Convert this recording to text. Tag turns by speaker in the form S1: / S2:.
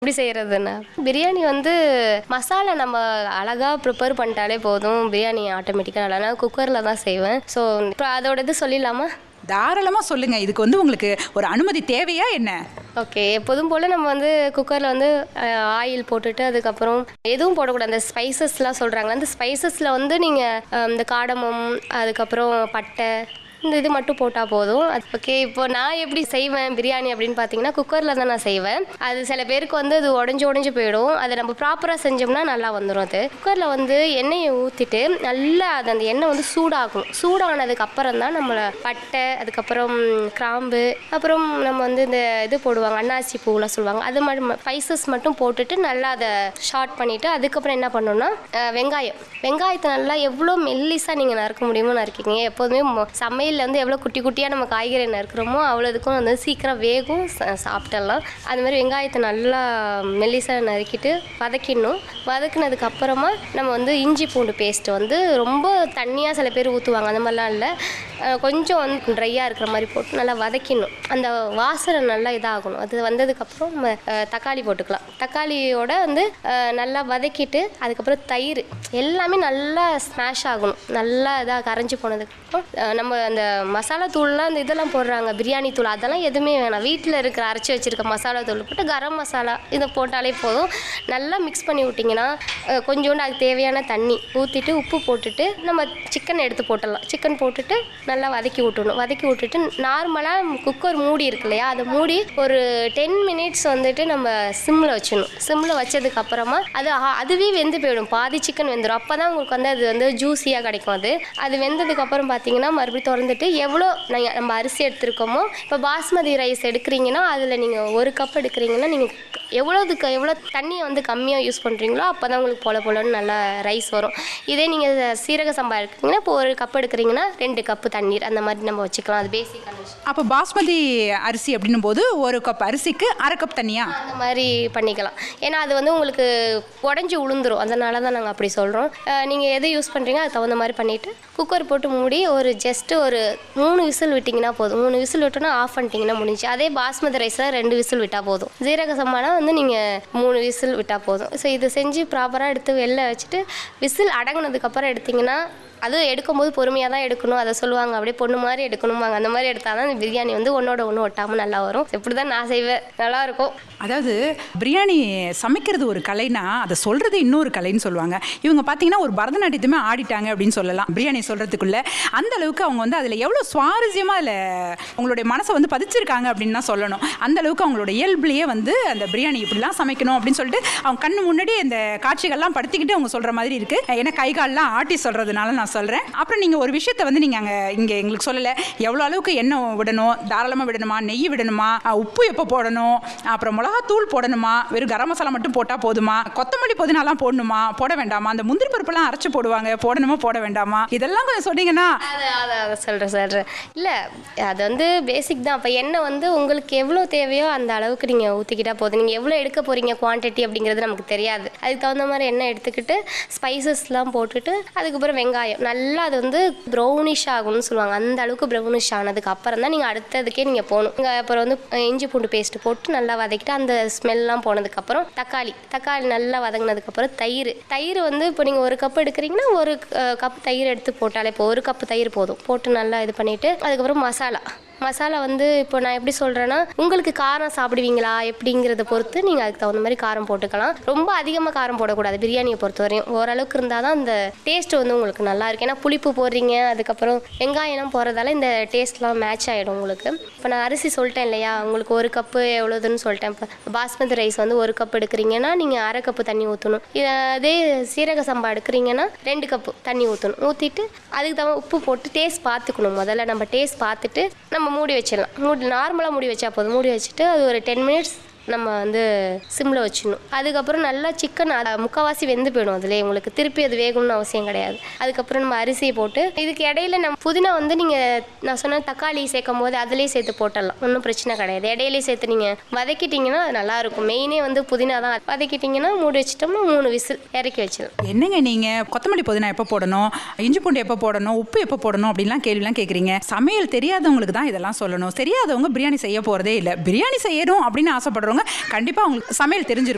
S1: எப்படி செய்கிறதுன்னா பிரியாணி வந்து மசாலா நம்ம அழகாக ப்ரிப்பேர் பண்ணிட்டாலே போதும் பிரியாணி ஆட்டோமேட்டிக்காக நல்லா நான் குக்கரில் தான் செய்வேன் ஸோ இப்போ அதோட இது சொல்லிடலாமா
S2: தாராளமாக சொல்லுங்க இதுக்கு வந்து உங்களுக்கு ஒரு அனுமதி தேவையா என்ன
S1: ஓகே எப்போதும் போல் நம்ம வந்து குக்கரில் வந்து ஆயில் போட்டுட்டு அதுக்கப்புறம் எதுவும் போடக்கூடாது அந்த ஸ்பைசஸ்லாம் சொல்கிறாங்க அந்த ஸ்பைசஸில் வந்து நீங்கள் இந்த காடமம் அதுக்கப்புறம் பட்டை இந்த இது மட்டும் போட்டால் போதும் அது ஓகே இப்போ நான் எப்படி செய்வேன் பிரியாணி அப்படின்னு பார்த்தீங்கன்னா குக்கரில் தான் நான் செய்வேன் அது சில பேருக்கு வந்து அது உடஞ்சி உடஞ்சி போயிடும் அதை நம்ம ப்ராப்பராக செஞ்சோம்னா நல்லா வந்துடும் அது குக்கரில் வந்து எண்ணெயை ஊற்றிட்டு நல்லா அது அந்த எண்ணெய் வந்து சூடாகும் சூடானதுக்கு அப்புறம் தான் நம்மளை பட்டை அதுக்கப்புறம் கிராம்பு அப்புறம் நம்ம வந்து இந்த இது போடுவாங்க அன்னாசி பூலாம் சொல்லுவாங்க அது மட்டும் ஸ்பைசஸ் மட்டும் போட்டுட்டு நல்லா அதை ஷார்ட் பண்ணிவிட்டு அதுக்கப்புறம் என்ன பண்ணணும்னா அஹ், வெங்காயம் வெங்காயத்தை நல்லா எவ்வளோ மெல்லிஸாக நீங்கள் நறுக்க முடியுமோ நறுக்கிங்க எப்போதுமே மொ- சமையல்ல வந்து எவ்வளோ குட்டி குட்டியாக நம்ம காய்கறி நறுக்கிறோமோ அவ்வளோ இதுக்கும் வந்து சீக்கிரம் வேகும் ச- சாப்பிட்டுடலாம் அது மாதிரி வெங்காயத்தை நல்லா மெல்லிஸாக நறுக்கிட்டு வதக்கிடணும் வதக்குனதுக்கு அப்புறமா நம்ம வந்து இஞ்சி பூண்டு பேஸ்ட் வந்து ரொம்ப தண்ணியாக சில பேர் ஊற்றுவாங்க அந்த மாதிரிலாம் இல்லை அஹ் கொஞ்சம் வந்து ட்ரையாக இருக்கிற மாதிரி போட்டு நல்லா வதக்கிடணும் அந்த வாசனை நல்லா இதாகணும் அது வந்ததுக்கப்புறம் நம்ம அஹ், தக்காளி போட்டுக்கலாம் தக்காளியோட வந்து அஹ், நல்லா வதக்கிட்டு அதுக்கப்புறம் தயிர் எல்லாமே நல்லா ஸ்மாஷ் ஆகணும் நல்லா இதாக கரைஞ்சி போனதுக்கப்புறம் அஹ், நம்ம அந்த மசாலா தூள்லாம் அந்த இதெல்லாம் போடுறாங்க பிரியாணி தூள் அதெல்லாம் எதுவுமே வேணாம் வீட்டில் இருக்கிற அரைச்சி வச்சிருக்க மசாலா தூள் போட்டு கரம் மசாலா இதை போட்டாலே போதும் நல்லா மிக்ஸ் பண்ணி விட்டிங்கன்னா அஹ், கொஞ்சோண்டு அதுக்கு தேவையான தண்ணி ஊற்றிட்டு உப்பு போட்டுட்டு நம்ம சிக்கன் எடுத்து போட்டுடலாம் சிக்கன் போட்டுட்டு நல்லா வதக்கி விட்டுணும் வதக்கி விட்டுட்டு நார்மலாக குக்கர் மூடி இருக்கு இல்லையா அதை மூடி ஒரு டென் மினிட்ஸ் வந்துட்டு நம்ம சிம்மில் வச்சிடணும் சிம்மில் வச்சதுக்கு அப்புறமா அது ஆ- அதுவே வெந்து போயிடும் பாதி சிக்கன் வெந்துடும் அப்போ தான் உங்களுக்கு வந்து அது வந்து ஜூஸியாக கிடைக்கும் அது அது வெந்ததுக்கு அப்புறம் பார்த்தீங்கன்னா மறுபடியும் திறந்துட்டு எவ்வளோ நீங்க- நம்ம அரிசி எடுத்திருக்கோமோ இப்போ பாஸ்மதி ரைஸ் எடுக்கிறீங்கன்னா அதில் நீங்கள் ஒரு கப் எடுக்கிறீங்கன்னா நீங்கள் எவ்வளோதுக்கு எவ்வளோ தண்ணியை வந்து கம்மியாக யூஸ் பண்ணுறீங்களோ அப்போ தான் உங்களுக்கு பொல பொலன்னு நல்லா ரைஸ் வரும் இதே நீங்கள் சீரக சம்பா எடுக்கிறீங்கன்னா இப்போ ஒரு கப் எடுக்கிறீங்கன்னா ரெண்டு கப்பு தண்ணீர் அந்த மாதிரி நம்ம வச்சுக்கலாம் அது பேசிக் கண்டிஷன்
S2: அப்போ பாஸ்மதி அரிசி அப்படின்னும் போது ஒரு கப் அரிசிக்கு அரை கப் தண்ணியா
S1: அந்த மாதிரி பண்ணிக்கலாம் ஏன்னா அது வந்து உங்களுக்கு உடஞ்சி உளுந்துரும் அதனால தான் நாங்கள் அப்படி சொல்கிறோம் நீங்கள் எது யூஸ் பண்ணுறீங்க அதுக்கு தகுந்த மாதிரி பண்ணிவிட்டு குக்கர் போட்டு மூடி ஒரு ஜஸ்ட்டு ஒரு மூணு விசில் விட்டிங்கன்னா போதும் மூணு விசில் விட்டோன்னா ஆஃப் பண்ணிட்டீங்கன்னா முடிஞ்சு அதே பாஸ்மதி ரைஸில் ரெண்டு விசில் விட்டால் போதும் ஜீரக சம்பானா வந்து நீங்கள் மூணு விசில் விட்டால் போதும் ஸோ இது செஞ்சு ப்ராப்பராக எடுத்து வெளில வச்சுட்டு விசில் அடங்குனதுக்கப்புறம் எடுத்திங்கன்னா அது எடுக்கும்போது பொறுமையாக தான் எடுக்கணும் அதை சொல்லுவாங்க அப்படியே பொண்ணு மாதிரி எடுக்கணுமாங்க அந்த மாதிரி எடுத்தால் தான் அந்த பிரியாணி வந்து ஒன்றோட ஒன்று ஒட்டாமல் நல்லா வரும் இப்படி தான் நான் செய்வேன் நல்லாயிருக்கும்
S2: அதாவது பிரியாணி சமைக்கிறது ஒரு கலைனா அதை சொல்றது இன்னொரு கலைன்னு சொல்லுவாங்க இவங்க பார்த்தீங்கன்னா ஒரு பரதநாட்டியத்துமே ஆடிட்டாங்க அப்படின்னு சொல்லலாம் பிரியாணி சொல்றதுக்குள்ள அந்த அளவுக்கு அவங்க வந்து அதில் எவ்வளோ சுவாரஸ்யமாக அதில் உங்களுடைய மனசை வந்து பதிச்சிருக்காங்க அப்படின்னு தான் சொல்லணும் அந்த அளவுக்கு அவங்களோட இயல்புலேயே வந்து அந்த பிரியாணி இப்படிலாம் சமைக்கணும் அப்படின்னு சொல்லிட்டு அவங்க கண்ணு முன்னாடி இந்த காட்சிகள்லாம் படுத்திக்கிட்டு அவங்க சொல்ற மாதிரி இருக்கு ஏன்னா கை கால்லாம் ஆட்டி சொல்றதுனால நான் சொல்றேன் அப்புறம் நீங்க ஒரு விஷயத்தை வந்து நீங்க அங்க இங்க எங்களுக்கு சொல்லல எவ்வளோ அளவுக்கு எண்ணெய் விடணும் தாராளமாக விடணுமா நெய் விடணுமா அஹ் உப்பு எப்போ போடணும் அப்புறம் மிளகாத்தூள் போடணுமா வெறும் கரம் மசாலா மட்டும் போட்டால் போதுமா கொத்தமல்லி புதினாலாம் போடணுமா போட வேண்டாமா அந்த முந்திரி பருப்பெல்லாம் அரைச்சு போடுவாங்க போடணுமா போட வேண்டாமா இதெல்லாம் கொஞ்சம் சொன்னீங்கன்னா
S1: அதை அதை அதை சொல்கிறேன் சொல்கிறேன் இல்லை அது வந்து பேசிக் தான் அப்போ எண்ணெய் வந்து உங்களுக்கு எவ்வளோ தேவையோ அந்த அளவுக்கு நீங்கள் ஊற்றிக்கிட்டா போதும் நீங்கள் எவ்வளோ எடுக்க போகிறீங்க குவான்டிட்டி அப்படிங்கிறது நமக்கு தெரியாது அதுக்கு தகுந்த மாதிரி எண்ணெய் எடுத்துக்கிட்டு ஸ்பைசஸ்லாம் போட்டுட்டு அதுக்கப்புறம் வெங்காயம் நல்லா அது வந்து ப்ரௌனிஷ் ஆகும்னு சொல்லுவாங்க அந்த அளவுக்கு ப்ரௌனிஷ் ஆனதுக்கு அப்புறம் தான் நீங்கள் அடுத்ததுக்கே நீங்கள் போகணும் இங்கே அப்புறம் வந்து அஹ், இஞ்சி பூண்டு பேஸ்ட் போட்டு நல்லா வதக்கிட்டு அந்த ஸ்மெல்லாம் போனதுக்கப்புறம் தக்காளி தக்காளி நல்லா வதங்கினதுக்கப்புறம் தயிர் தயிர் வந்து இப்போ நீங்கள் ஒரு கப் எடுக்கிறீங்கன்னா ஒரு கப் தயிர் எடுத்து போட்டாலே இப்போ ஒரு கப் தயிர் போதும் போட்டு நல்லா இது பண்ணிவிட்டு அதுக்கப்புறம் மசாலா மசாலா வந்து இப்போ நான் எப்படி சொல்கிறேன்னா உங்களுக்கு காரம் சாப்பிடுவீங்களா எப்படிங்கிறத பொறுத்து நீங்கள் அதுக்கு தகுந்த மாதிரி காரம் போட்டுக்கலாம் ரொம்ப அதிகமாக காரம் போடக்கூடாது பிரியாணியை பொறுத்தவரையும் ஓரளவுக்கு இருந்தால் தான் அந்த டேஸ்ட் வந்து உங்களுக்கு நல்லா இருக்கு ஏன்னா புளிப்பு போடுறீங்க அதுக்கப்புறம் வெங்காயம்லாம் போடுறதால இந்த டேஸ்ட்லாம் மேட்ச் ஆகிடும் உங்களுக்கு இப்போ நான் அரிசி சொல்லிட்டேன் இல்லையா உங்களுக்கு ஒரு கப்பு எவ்வளோதுன்னு சொல்லிட்டேன் இப்போ பாஸ்மதி ரைஸ் வந்து ஒரு கப் எடுக்கிறீங்கன்னா நீங்கள் அரை கப்பு தண்ணி ஊற்றணும் அதே சீரக சம்பா எடுக்கிறீங்கன்னா ரெண்டு கப்பு தண்ணி ஊற்றணும் ஊற்றிட்டு அதுக்கு தகுந்த உப்பு போட்டு டேஸ்ட் பார்த்துக்கணும் முதல்ல நம்ம டேஸ்ட் பார்த்துட்டு நம்ம மூடி வச்சிடலாம் மூடி நார்மலாக மூடி வச்சா போதும் மூடி வச்சுட்டு அது ஒரு டென் மினிட்ஸ் நம்ம வந்து சிம்மில் வச்சிடணும் அதுக்கப்புறம் நல்லா சிக்கன் முக்கால்வாசி வெந்து போயிடும் அதுலேயே உங்களுக்கு திருப்பி அது வேகணும்னு அவசியம் கிடையாது அதுக்கப்புறம் நம்ம அரிசியை போட்டு இதுக்கு இடையில நம்ம புதினா வந்து நீங்கள் நான் சொன்ன தக்காளி சேர்க்கும் போது அதுலேயே சேர்த்து போட்டுடலாம் ஒன்றும் பிரச்சனை கிடையாது இடையிலே சேர்த்து நீங்கள் வதக்கிட்டீங்கன்னா அது நல்லாயிருக்கும் மெயினே வந்து புதினா தான் வதக்கிட்டிங்கன்னா மூடி வச்சிட்டோம்னா மூணு விசில் இறக்கி வச்சிடலாம்
S2: என்னங்க நீங்க கொத்தமல்லி புதினா எப்போ போடணும் இஞ்சி பூண்டு எப்போ போடணும் உப்பு எப்போ போடணும் அப்படின்லாம் கேள்விலாம் கேட்குறீங்க சமையல் தெரியாதவங்களுக்கு தான் இதெல்லாம் சொல்லணும் தெரியாதவங்க பிரியாணி செய்ய போறதே இல்லை பிரியாணி செய்யணும் அப்படின்னு ஆசைப்படுறவங்க கண்டிப்பா அவங்களுக்கு சமையல் தெரிஞ்சிருக்கும்